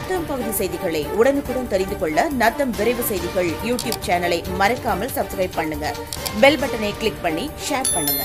நத்தம் பகுதி செய்திகளை உடனுக்குடன் தெரிந்து கொள்ள நத்தம் விரைவு செய்திகள் யூடியூப் சேனலை மறக்காமல் சப்ஸ்கிரைப் பண்ணுங்க பெல் பட்டனை கிளிக் பண்ணி ஷேர் பண்ணுங்க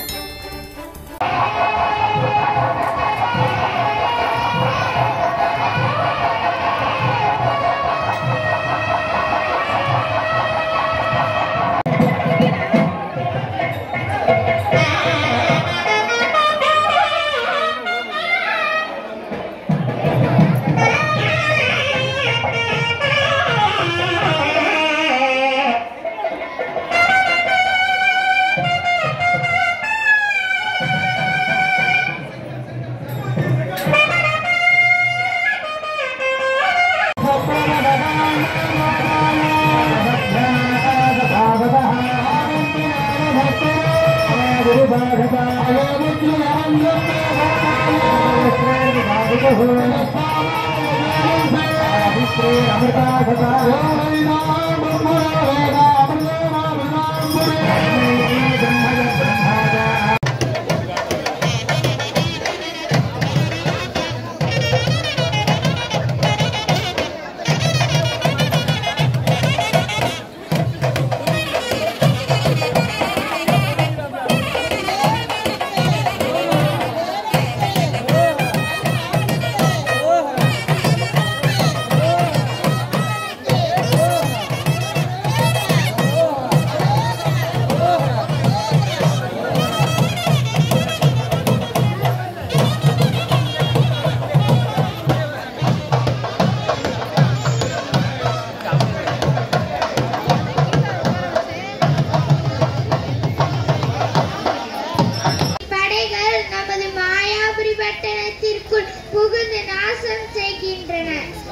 படைகள் நமது மாயாபுரி பட்டணத்திற்குள் புகுந்து நாசம் செய்கின்றன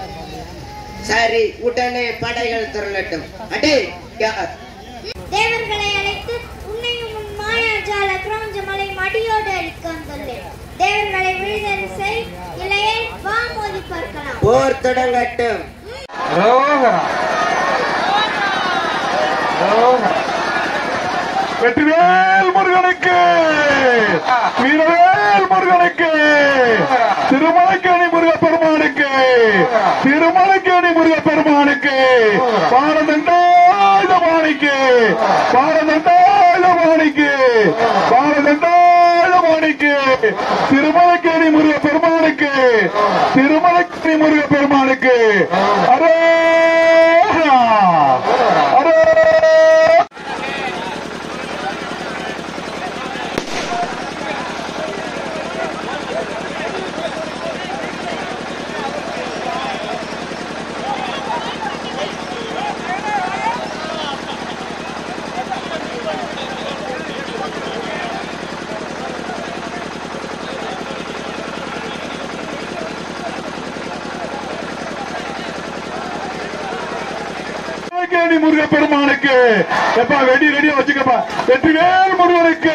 சரி உடனே படைகள் திரளட்டும் அடே யார் தேவர்களை அழைத்து உன்னையும் உன் மாயாஜால கிரௌஞ்ச மலை மடியோடு அழிக்க வந்துள்ளேன் தேவர்களை விடுதலை செய் இல்லையே வா மோதி பார்க்கலாம் போர் தொடங்கட்டும் வெற்றிவேல் முருகனுக்கு வீரவேல் முருகனுக்கு திருமலைக்கேணி முருக பெருமானுக்கு திருமலைக்கேணி முருக பெருமானுக்கு பாரதண்டாய மாணிக்கு பாரதண்டாய மாணிக்கு பாரதண்டாய மாணிக்கு திருமலைக்கேணி முருக பெருமானுக்கு திருமலைக்கேணி முருக பெருமானுக்கு அரே அரே கேணி முருக பெருமானுக்கு எப்பா வெடி ரெடியா வச்சுக்கப்பா வெற்றிவேல் முருகனுக்கு